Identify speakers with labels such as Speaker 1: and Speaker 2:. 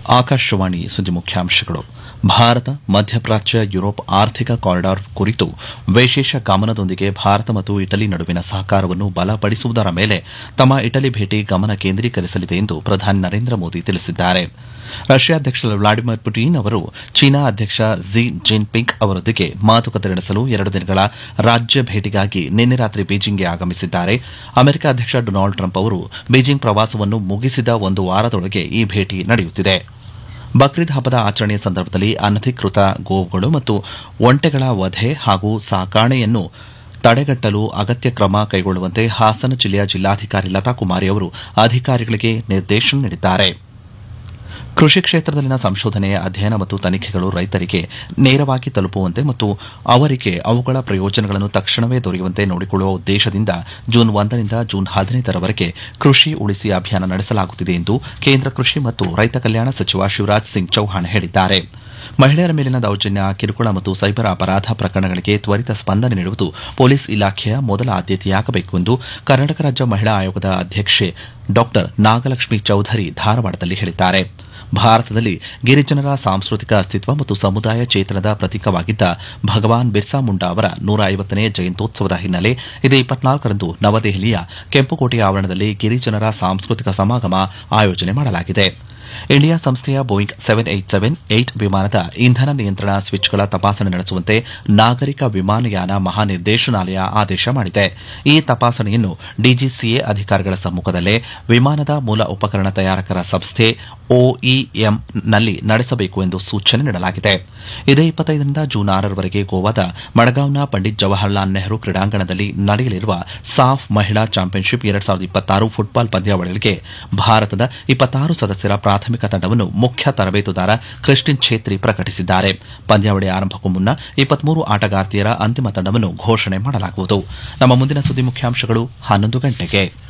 Speaker 1: ಆಕಾಶವಾಣಿ ಸುದ್ದಿ ಮುಖ್ಯಾಂಶಗಳು ಭಾರತ ಮಧ್ಯಪ್ರಾಚ್ಯ ಯುರೋಪ್ ಆರ್ಥಿಕ ಕಾರಿಡಾರ್ ಕುರಿತು ವಿಶೇಷ ಗಮನದೊಂದಿಗೆ ಭಾರತ ಮತ್ತು ಇಟಲಿ ನಡುವಿನ ಸಹಕಾರವನ್ನು ಬಲಪಡಿಸುವುದರ ಮೇಲೆ ತಮ್ಮ ಇಟಲಿ ಭೇಟಿ ಗಮನ ಕೇಂದ್ರೀಕರಿಸಲಿದೆ ಎಂದು ಪ್ರಧಾನಿ ನರೇಂದ್ರ ಮೋದಿ ತಿಳಿಸಿದ್ದಾರೆ ರಷ್ಯಾ ಅಧ್ಯಕ್ಷ ವ್ಲಾಡಿಮಿರ್ ಪುಟಿನ್ ಅವರು ಚೀನಾ ಅಧ್ಯಕ್ಷ ಝಿ ಜಿನ್ಪಿಂಗ್ ಅವರೊಂದಿಗೆ ಮಾತುಕತೆ ನಡೆಸಲು ಎರಡು ದಿನಗಳ ರಾಜ್ಯ ಭೇಟಿಗಾಗಿ ನಿನ್ನೆ ರಾತ್ರಿ ಬೀಜಿಂಗ್ಗೆ ಆಗಮಿಸಿದ್ದಾರೆ ಅಮೆರಿಕ ಅಧ್ಯಕ್ಷ ಡೊನಾಲ್ಡ್ ಟ್ರಂಪ್ ಅವರು ಬೀಜಿಂಗ್ ಪ್ರವಾಸವನ್ನು ಮುಗಿಸಿದ ಒಂದು ವಾರದೊಳಗೆ ಈ ಭೇಟಿ ನಡೆಯುತ್ತಿದೆ ಬಕ್ರೀದ್ ಹಬ್ಬದ ಆಚರಣೆಯ ಸಂದರ್ಭದಲ್ಲಿ ಅನಧಿಕೃತ ಗೋವುಗಳು ಮತ್ತು ಒಂಟೆಗಳ ವಧೆ ಹಾಗೂ ಸಾಕಾಣೆಯನ್ನು ತಡೆಗಟ್ಟಲು ಅಗತ್ಯ ಕ್ರಮ ಕೈಗೊಳ್ಳುವಂತೆ ಹಾಸನ ಜಿಲ್ಲೆಯ ಜಿಲ್ಲಾಧಿಕಾರಿ ಲತಾ ಕುಮಾರಿ ಅವರು ಅಧಿಕಾರಿಗಳಿಗೆ ನಿರ್ದೇಶನ ನೀಡಿದ್ದಾರೆ ಕೃಷಿ ಕ್ಷೇತ್ರದಲ್ಲಿನ ಸಂಶೋಧನೆ ಅಧ್ಯಯನ ಮತ್ತು ತನಿಖೆಗಳು ರೈತರಿಗೆ ನೇರವಾಗಿ ತಲುಪುವಂತೆ ಮತ್ತು ಅವರಿಗೆ ಅವುಗಳ ಪ್ರಯೋಜನಗಳನ್ನು ತಕ್ಷಣವೇ ದೊರೆಯುವಂತೆ ನೋಡಿಕೊಳ್ಳುವ ಉದ್ದೇಶದಿಂದ ಜೂನ್ ಒಂದರಿಂದ ಜೂನ್ ಹದಿನೈದರವರೆಗೆ ಕೃಷಿ ಉಳಿಸಿ ಅಭಿಯಾನ ನಡೆಸಲಾಗುತ್ತಿದೆ ಎಂದು ಕೇಂದ್ರ ಕೃಷಿ ಮತ್ತು ರೈತ ಕಲ್ಯಾಣ ಸಚಿವ ಶಿವರಾಜ್ ಸಿಂಗ್ ಚೌಹಾಣ್ ಹೇಳಿದ್ದಾರೆ ಮಹಿಳೆಯರ ಮೇಲಿನ ದೌರ್ಜನ್ಯ ಕಿರುಕುಳ ಮತ್ತು ಸೈಬರ್ ಅಪರಾಧ ಪ್ರಕರಣಗಳಿಗೆ ತ್ವರಿತ ಸ್ಪಂದನೆ ನೀಡುವುದು ಪೊಲೀಸ್ ಇಲಾಖೆಯ ಮೊದಲ ಆದ್ಯತೆಯಾಗಬೇಕು ಎಂದು ಕರ್ನಾಟಕ ರಾಜ್ಯ ಮಹಿಳಾ ಆಯೋಗದ ಅಧ್ಯಕ್ಷೆ ಡಾ ನಾಗಲಕ್ಷ್ಮಿ ಚೌಧರಿ ಧಾರವಾಡದಲ್ಲಿ ಹೇಳಿದ್ದಾರೆ ಭಾರತದಲ್ಲಿ ಗಿರಿಜನರ ಸಾಂಸ್ಕೃತಿಕ ಅಸ್ತಿತ್ವ ಮತ್ತು ಸಮುದಾಯ ಚೇತನದ ಪ್ರತೀಕವಾಗಿದ್ದ ಭಗವಾನ್ ಬಿರ್ಸಾ ಮುಂಡಾ ಅವರ ನೂರ ಐವತ್ತನೇ ಜಯಂತ್ಯೋತ್ಸವದ ಹಿನ್ನೆಲೆ ಇದೇ ಇಪ್ಪತ್ನಾಲ್ಕರಂದು ನವದೆಹಲಿಯ ಕೆಂಪುಕೋಟೆ ಆವರಣದಲ್ಲಿ ಗಿರಿಜನರ ಸಾಂಸ್ಕೃತಿಕ ಸಮಾಗಮ ಆಯೋಜನೆ ಮಾಡಲಾಗಿದೆ ಇಂಡಿಯಾ ಸಂಸ್ಥೆಯ Boeing seven eight seven eight ವಿಮಾನದ ಇಂಧನ ನಿಯಂತ್ರಣ ಸ್ವಿಚ್ಗಳ ತಪಾಸಣೆ ನಡೆಸುವಂತೆ ನಾಗರಿಕ ವಿಮಾನಯಾನ ಮಹಾನಿರ್ದೇಶನಾಲಯ ಆದೇಶ ಮಾಡಿದೆ ಈ ತಪಾಸಣೆಯನ್ನು ಡಿಜಿಸಿಎ ಅಧಿಕಾರಿಗಳ ಸಮ್ಮುಖದಲ್ಲೇ ವಿಮಾನದ ಮೂಲ ಉಪಕರಣ ತಯಾರಕರ ಸಂಸ್ಥೆ ಒಇಎಂನಲ್ಲಿ ನಡೆಸಬೇಕು ಎಂದು ಸೂಚನೆ ನೀಡಲಾಗಿದೆ ಇದೇ ಇಪ್ಪತ್ತೈದರಿಂದ ಜೂನ್ ಆರರವರೆಗೆ ಗೋವಾದ ಮಡಗಾವ್ನ ಪಂಡಿತ್ ಜವಾಹರ್ಲಾಲ್ ನೆಹರು ಕ್ರೀಡಾಂಗಣದಲ್ಲಿ ನಡೆಯಲಿರುವ ಸಾಫ್ ಮಹಿಳಾ ಚಾಂಪಿಯನ್ಶಿಪ್ ಎರಡ್ ಸಾವಿರದ ಇಪ್ಪತ್ತಾರು ಫುಟ್ಬಾಲ್ ಪಂದ್ಯಾವಳಿಗಳಿಗೆ ಭಾರತದ ಇಪ್ಪತ್ತಾರು ಸದಸ್ಯರ ಪ್ರಾಥಮಿಕ ತಂಡವನ್ನು ಮುಖ್ಯ ತರಬೇತುದಾರ ಕ್ರಿಸ್ಟಿನ್ ಛೇತ್ರಿ ಪ್ರಕಟಿಸಿದ್ದಾರೆ ಪಂದ್ಯಾವಳಿ ಆರಂಭಕ್ಕೂ ಮುನ್ನ ಇಪ್ಪತ್ಮೂರು ಆಟಗಾರ್ತಿಯರ ಅಂತಿಮ ತಂಡವನ್ನು ಘೋಷಣೆ ಮಾಡಲಾಗುವುದು ನಮ್ಮ ಮುಂದಿನ ಸುದ್ದಿ ಮುಖ್ಯಾಂಶಗಳು ಹನ್ನೊಂದು ಗಂಟೆಗೆ